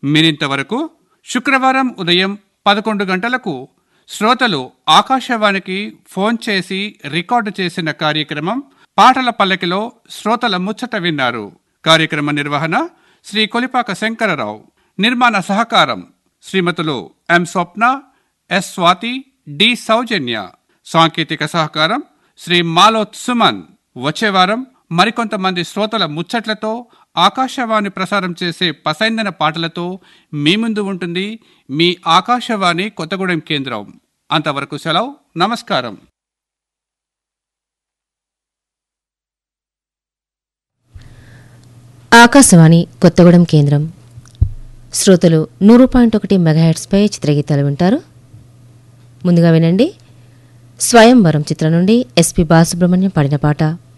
మీరింతవరకు శుక్రవారం ఉదయం పదకొండు గంటలకు శ్రోతలు ఆకాశవాణికి ఫోన్ చేసి రికార్డు చేసిన కార్యక్రమం పాటల పల్లకిలో శ్రోతల ముచ్చట విన్నారు కార్యక్రమ నిర్వహణ శ్రీ కొలిపాక శంకరరావు నిర్మాణ సహకారం శ్రీమతులు M Swapna S Swathi D Soujanya సాంకేతిక సహకారం శ్రీ మాలోత్ సుమన్ వచ్చే వారం మరికొంతమంది శ్రోతల ముచ్చట్లతో ఆకాశవాణి ప్రసారం చేసే పసైందన పాటలతో మీ ముందు ఉంటుంది మీ ఆకాశవాణి కొత్తగూడెం కేంద్రం అంతవరకు సెలవు నమస్కారం ఆకాశవాణి కొత్తగూడెం కేంద్రం శ్రోతలు నూరు పాయింట్ ఒకటి మెగాహెట్స్పై చిత్రగీతాలు వింటారు ముందుగా వినండి స్వయంవరం చిత్రం నుండి ఎస్పి బాలసుబ్రహ్మణ్యం పాడిన పాట